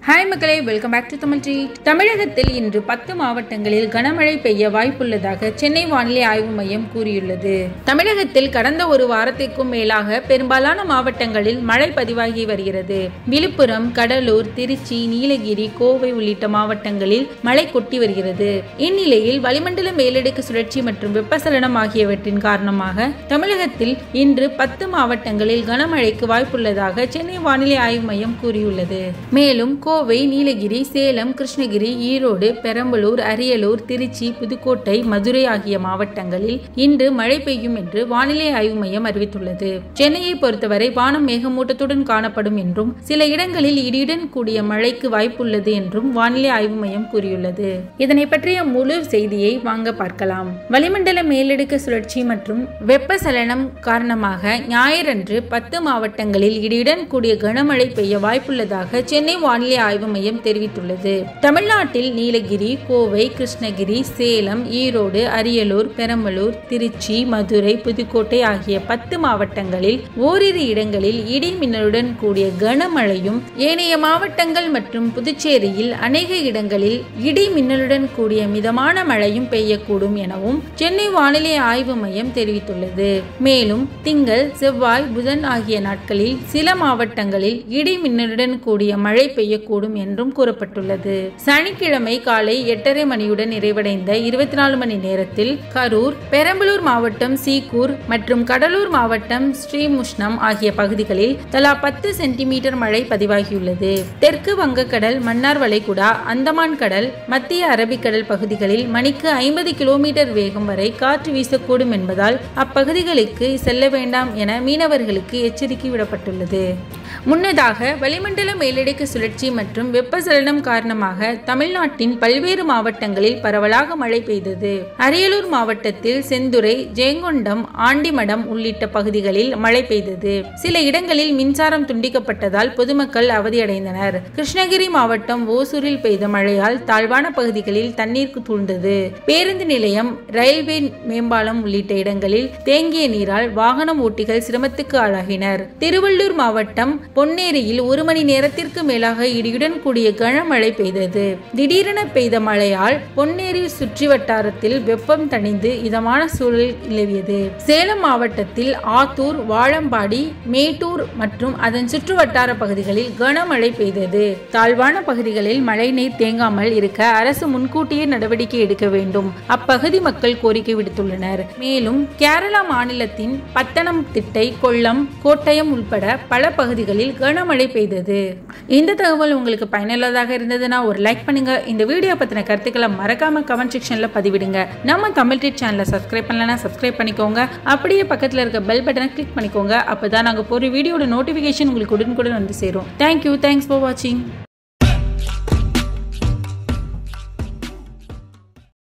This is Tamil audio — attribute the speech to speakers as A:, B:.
A: ஹாய் மக்களே welcome back to Tamil treat தமிழகத்தில் இன்று பத்து மாவட்டங்களில் கனமழை பெய்ய வாய்ப்புள்ளதாக சென்னை வானிலை ஆய்வு மையம் கூறியுள்ளது தமிழகத்தில் கடந்த ஒரு வாரத்திற்கும் மேலாக பெரும்பாலான மாவட்டங்களில் மழை பதிவாகி வருகிறது விழுப்புரம் கடலூர் திருச்சி நீலகிரி கோவை உள்ளிட்ட மாவட்டங்களில் மழை கொட்டி வருகிறது இந்நிலையில் வளிமண்டல மேலடுக்கு சுழற்சி மற்றும் வெப்பசலனம் ஆகியவற்றின் காரணமாக தமிழகத்தில் இன்று பத்து மாவட்டங்களில் கனமழைக்கு வாய்ப்புள்ளதாக சென்னை வானிலை ஆய்வு மையம் கூறியுள்ளது மேலும் கோவை நீலகிரி சேலம் கிருஷ்ணகிரி ஈரோடு பெரம்பலூர் அரியலூர் திருச்சி புதுக்கோட்டை மதுரை ஆகிய மாவட்டங்களில் இன்று மழை பெய்யும் என்று வானிலை ஆய்வு மையம் அறிவித்துள்ளது சென்னையை பொறுத்தவரை வானம் மேகமூட்டத்துடன் காணப்படும் என்றும் சில இடங்களில் இடியுடன் கூடிய மழைக்கு வாய்ப்புள்ளது என்றும் வானிலை ஆய்வு மையம் கூறியுள்ளது இதனை பற்றிய முழு செய்தியை வாங்க பார்க்கலாம் வளிமண்டல மேலடுக்கு சுழற்சி மற்றும் வெப்பசலனம் காரணமாக ஞாயிறன்று பத்து மாவட்டங்களில் இடியுடன் கூடிய கனமழை பெய்ய வாய்ப்புள்ளதாக சென்னை வானிலை ஆய்வு மையம் தெரிவித்துள்ளது தமிழ்நாட்டில் நீலகிரி கோவை கிருஷ்ணகிரி சேலம் ஈரோடு அரியலூர் பெரம்பலூர் திருச்சி மதுரை புதுக்கோட்டை ஆகிய பத்து மாவட்டங்களில் ஓரிரு இடங்களில் இடி மின்னலுடன் கூடிய கனமழையும் ஏனைய மாவட்டங்கள் மற்றும் புதுச்சேரியில் அநேக இடங்களில் இடி மின்னலுடன் கூடிய மிதமான மழையும் பெய்யக்கூடும் எனவும் சென்னை வானிலை ஆய்வு மையம் தெரிவித்துள்ளது மேலும் திங்கள் செவ்வாய் புதன் ஆகிய நாட்களில் சில மாவட்டங்களில் இடி மின்னலுடன் கூடிய மழை பெய்யக்கூடும் என்றும் கூறப்பட்டுள்ளது சனிக்கிழமை காலை எட்டரை மணியுடன் நிறைவடைந்த இருபத்தி நாலு மணி நேரத்தில் கரூர் பெரம்பலூர் மாவட்டம் சீக்கூர் மற்றும் கடலூர் மாவட்டம் ஸ்ரீமுஷ்ணம் ஆகிய பகுதிகளில் தலா பத்து சென்டிமீட்டர் மழை பதிவாகியுள்ளது தெற்கு வங்கக்கடல் மன்னார் வளைகுடா அந்தமான் கடல் மத்திய அரபிக்கடல் பகுதிகளில் மணிக்கு ஐம்பது கிலோமீட்டர் வேகம் வரை காற்று வீசக்கூடும் என்பதால் அப்பகுதிகளுக்கு செல்ல வேண்டாம் என மீனவர்களுக்கு எச்சரிக்கை விடப்பட்டுள்ளது முன்னதாக வளிமண்டல மேலடுக்கு சுழற்சி மற்றும் வெப்பசலனம் காரணமாக தமிழ்நாட்டின் பல்வேறு மாவட்டங்களில் பரவலாக மழை பெய்தது அரியலூர் மாவட்டத்தில் செந்துறை ஜெயங்கொண்டம் ஆண்டிமடம் உள்ளிட்ட பகுதிகளில் மழை பெய்தது சில இடங்களில் மின்சாரம் துண்டிக்கப்பட்டதால் பொதுமக்கள் அவதியடைந்தனர் கிருஷ்ணகிரி மாவட்டம் ஓசூரில் பெய்த மழையால் தாழ்வான பகுதிகளில் தண்ணீர் சூழ்ந்தது பேருந்து நிலையம் ரயில்வே மேம்பாலம் உள்ளிட்ட இடங்களில் தேங்கிய நீரால் வாகனம் ஓட்டிகள் சிரமத்துக்கு ஆளாகினர் திருவள்ளூர் மாவட்டம் பொன்னேரியில் ஒரு மணி நேரத்திற்கு மேலாக இடியுடன் கூடிய கனமழை பெய்தது திடீரென பெய்த மழையால் பொன்னேரி சுற்றி வட்டாரத்தில் வெப்பம் தணிந்து இதமான சூழல் நிலவியது சேலம் மாவட்டத்தில் ஆத்தூர் வாழம்பாடி மேட்டூர் மற்றும் அதன் சுற்று வட்டார பகுதிகளில் கனமழை பெய்தது தாழ்வான பகுதிகளில் மழைநீர் தேங்காமல் இருக்க அரசு முன்கூட்டியே நடவடிக்கை எடுக்க வேண்டும் அப்பகுதி மக்கள் கோரிக்கை விடுத்துள்ளனர் மேலும் கேரளா மாநிலத்தின் பத்தனம் திட்டை கொல்லம் கோட்டயம் உள்பட பல பகுதிகளில் கனமழை பெய்தது இந்த தகவல் உங்களுக்கு பயனுள்ளதாக இருந்ததுன்னா ஒரு லைக் பண்ணுங்க இந்த வீடியோ பத்தின கருத்துக்களை மறக்காம கமெண்ட் செக்ஷன்ல பதிவிடுங்க நம்ம தமிழ் ட்ரீட் சேனலை சப்ஸ்கிரைப் பண்ணலன்னா சப்ஸ்கிரைப் பண்ணிக்கோங்க அப்படியே பக்கத்தில் இருக்க பெல் பட்டனை கிளிக் பண்ணிக்கோங்க அப்பதான் நாங்கள் போகிற வீடியோட நோட்டிஃபிகேஷன் உங்களுக்கு உடனுக்குடன் வந்து சேரும் தேங்க்யூ தேங்க்ஸ் ஃபார் வாட்சிங்